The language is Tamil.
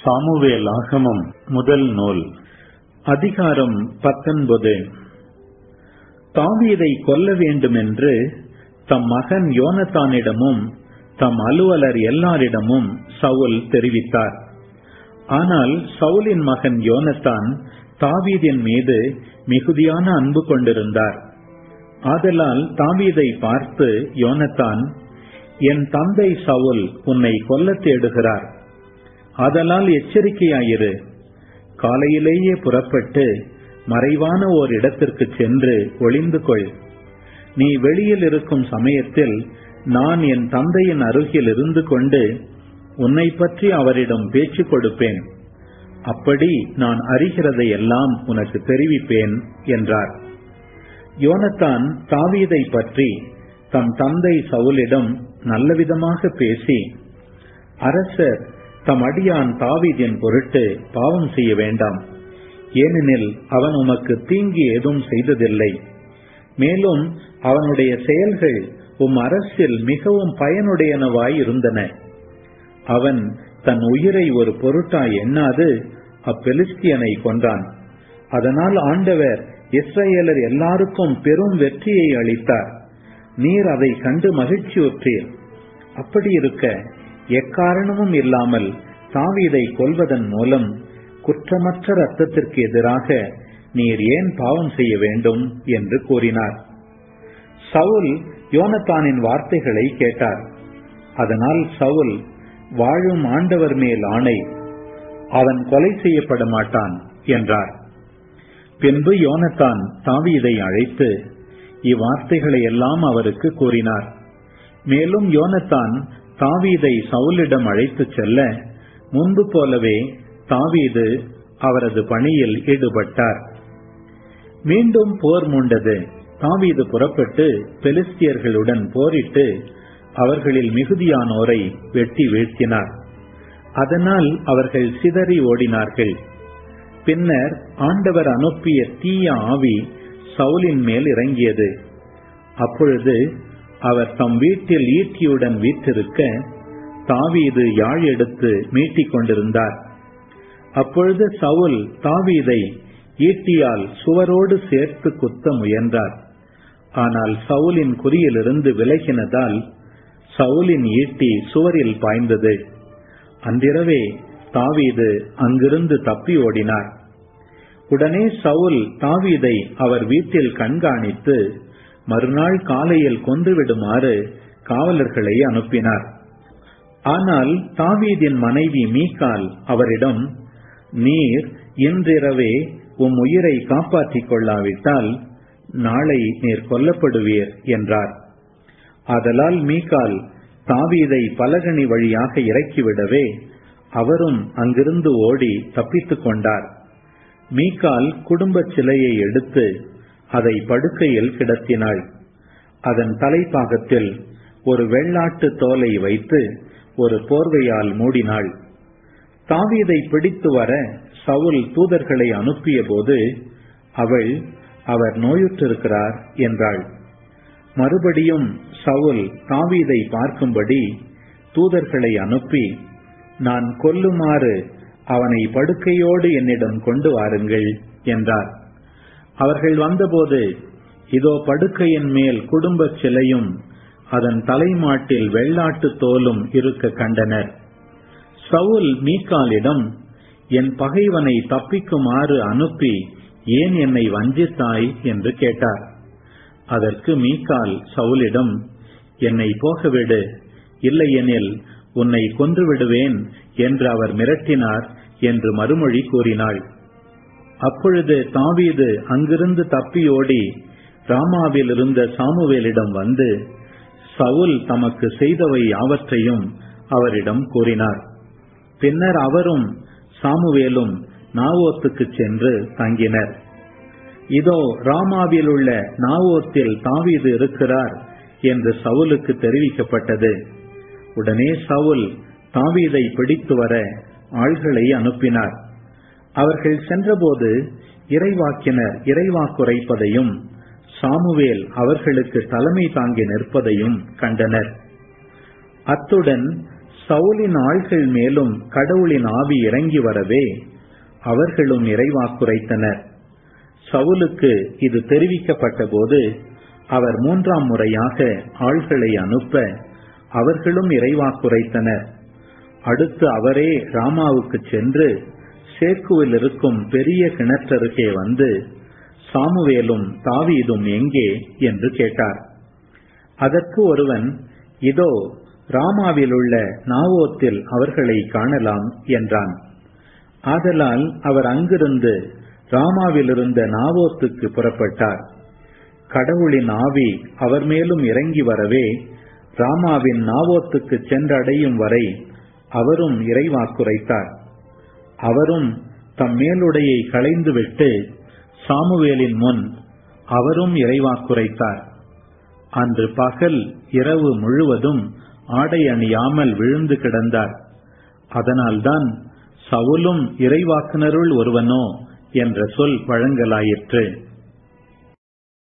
சாமுவேல் ஆகமம் முதல் நூல் அதிகாரம் பத்தொன்பது தாவீதை கொல்ல வேண்டுமென்று தம் மகன் யோனத்தானிடமும் தம் அலுவலர் எல்லாரிடமும் சவுல் தெரிவித்தார் ஆனால் சவுலின் மகன் யோனத்தான் தாவீதின் மீது மிகுதியான அன்பு கொண்டிருந்தார் ஆதலால் தாவீதை பார்த்து யோனத்தான் என் தந்தை சவுல் உன்னை கொல்ல தேடுகிறார் ஆதலால் எச்சரிக்கையாயிரு காலையிலேயே புறப்பட்டு மறைவான ஓர் இடத்திற்கு சென்று ஒளிந்து கொள் நீ வெளியில் இருக்கும் சமயத்தில் நான் என் தந்தையின் அருகில் இருந்து கொண்டு உன்னை பற்றி அவரிடம் பேச்சு கொடுப்பேன் அப்படி நான் அறிகிறதை எல்லாம் உனக்கு தெரிவிப்பேன் என்றார் யோனத்தான் தாவீதை பற்றி தம் தந்தை சவுலிடம் நல்லவிதமாக பேசி அரசர் தம் அடியான் தாவீதின் பொருட்டு பாவம் செய்ய வேண்டாம் ஏனெனில் அவன் உமக்கு தீங்கு ஏதும் செய்ததில்லை மேலும் அவனுடைய செயல்கள் உம் அரசில் மிகவும் பயனுடையனவாய் இருந்தன அவன் தன் உயிரை ஒரு பொருட்டாய் எண்ணாது அப்பெலிஸ்தியனை கொன்றான் அதனால் ஆண்டவர் இஸ்ரேலர் எல்லாருக்கும் பெரும் வெற்றியை அளித்தார் நீர் அதை கண்டு மகிழ்ச்சியுற்றீர் அப்படி இருக்க எக்காரணமும் இல்லாமல் தாவீதை கொல்வதன் மூலம் குற்றமற்ற ரத்தத்திற்கு எதிராக நீர் ஏன் பாவம் செய்ய வேண்டும் என்று கூறினார் சவுல் யோனத்தானின் வார்த்தைகளை கேட்டார் அதனால் சவுல் வாழும் ஆண்டவர் மேல் ஆணை அவன் கொலை செய்யப்பட மாட்டான் என்றார் பின்பு யோனத்தான் தாவீதை அழைத்து இவ்வார்த்தைகளை எல்லாம் அவருக்கு கூறினார் மேலும் யோனத்தான் தாவீதை சவுலிடம் அழைத்துச் செல்ல முன்பு போலவே தாவீது அவரது பணியில் ஈடுபட்டார் மீண்டும் போர் மூண்டது தாவீது புறப்பட்டு பெலிஸ்தியர்களுடன் போரிட்டு அவர்களில் மிகுதியானோரை வெட்டி வீழ்த்தினார் அதனால் அவர்கள் சிதறி ஓடினார்கள் பின்னர் ஆண்டவர் அனுப்பிய தீய ஆவி சவுலின் மேல் இறங்கியது அப்பொழுது அவர் தம் வீட்டில் ஈட்டியுடன் வீற்றிருக்க தாவீது யாழ் எடுத்து மீட்டிக் கொண்டிருந்தார் அப்பொழுது சவுல் தாவீதை ஈட்டியால் சுவரோடு சேர்த்து குத்த முயன்றார் ஆனால் சவுலின் குறியிலிருந்து விலகினதால் சவுலின் ஈட்டி சுவரில் பாய்ந்தது அன்றிரவே தாவீது அங்கிருந்து தப்பி ஓடினார் உடனே சவுல் தாவீதை அவர் வீட்டில் கண்காணித்து மறுநாள் காலையில் கொன்றுவிடுமாறு காவலர்களை அனுப்பினார் ஆனால் தாவீதின் மனைவி மீகால் அவரிடம் நீர் இன்றிரவே உம் உயிரை காப்பாற்றிக் கொள்ளாவிட்டால் நாளை நீர் கொல்லப்படுவீர் என்றார் ஆதலால் மீகால் தாவீதை பலகனி வழியாக இறக்கிவிடவே அவரும் அங்கிருந்து ஓடி தப்பித்துக் கொண்டார் மீகால் குடும்ப சிலையை எடுத்து அதை படுக்கையில் கிடத்தினாள் அதன் தலைப்பாகத்தில் ஒரு வெள்ளாட்டு தோலை வைத்து ஒரு போர்வையால் மூடினாள் தாவீதை பிடித்து வர சவுல் தூதர்களை அனுப்பிய போது அவள் அவர் நோயுற்றிருக்கிறார் என்றாள் மறுபடியும் சவுல் தாவீதை பார்க்கும்படி தூதர்களை அனுப்பி நான் கொல்லுமாறு அவனை படுக்கையோடு என்னிடம் கொண்டு வாருங்கள் என்றார் அவர்கள் வந்தபோது இதோ படுக்கையின் மேல் குடும்ப சிலையும் அதன் தலைமாட்டில் வெள்ளாட்டு தோலும் இருக்க கண்டனர் சவுல் மீக்காலிடம் என் பகைவனை தப்பிக்குமாறு அனுப்பி ஏன் என்னை வஞ்சித்தாய் என்று கேட்டார் அதற்கு மீக்கால் சவுலிடம் என்னை போகவிடு இல்லையெனில் உன்னை கொன்று விடுவேன் என்று அவர் மிரட்டினார் என்று மறுமொழி கூறினாள் அப்பொழுது தாவீது அங்கிருந்து தப்பியோடி ராமாவில் இருந்த சாமுவேலிடம் வந்து சவுல் தமக்கு செய்தவை யாவற்றையும் அவரிடம் கூறினார் பின்னர் அவரும் சாமுவேலும் நாவோத்துக்கு சென்று தங்கினர் இதோ ராமாவில் உள்ள நாவோத்தில் தாவீது இருக்கிறார் என்று சவுலுக்கு தெரிவிக்கப்பட்டது உடனே சவுல் தாவீதை பிடித்து வர ஆள்களை அனுப்பினார் அவர்கள் சென்றபோது இறைவாக்கினர் இறைவாக்குரைப்பதையும் சாமுவேல் அவர்களுக்கு தலைமை தாங்கி நிற்பதையும் கண்டனர் அத்துடன் சவுலின் ஆள்கள் மேலும் கடவுளின் ஆவி இறங்கி வரவே அவர்களும் இறைவாக்குரைத்தனர் சவுலுக்கு இது தெரிவிக்கப்பட்ட போது அவர் மூன்றாம் முறையாக ஆள்களை அனுப்ப அவர்களும் இறைவாக்குரைத்தனர் அடுத்து அவரே ராமாவுக்கு சென்று சேக்குவில் இருக்கும் பெரிய கிணற்றருகே வந்து சாமுவேலும் தாவீதும் எங்கே என்று கேட்டார் அதற்கு ஒருவன் இதோ ராமாவில் உள்ள நாவோத்தில் அவர்களை காணலாம் என்றான் ஆதலால் அவர் அங்கிருந்து ராமாவில் இருந்த நாவோத்துக்கு புறப்பட்டார் கடவுளின் ஆவி அவர் மேலும் இறங்கி வரவே ராமாவின் நாவோத்துக்கு சென்றடையும் வரை அவரும் இறைவாக்குரைத்தார் அவரும் தம் மேலுடையை களைந்துவிட்டு சாமுவேலின் முன் அவரும் இறைவாக்குரைத்தார் அன்று பகல் இரவு முழுவதும் ஆடை அணியாமல் விழுந்து கிடந்தார் அதனால்தான் சவுலும் இறைவாக்குனருள் ஒருவனோ என்ற சொல் வழங்கலாயிற்று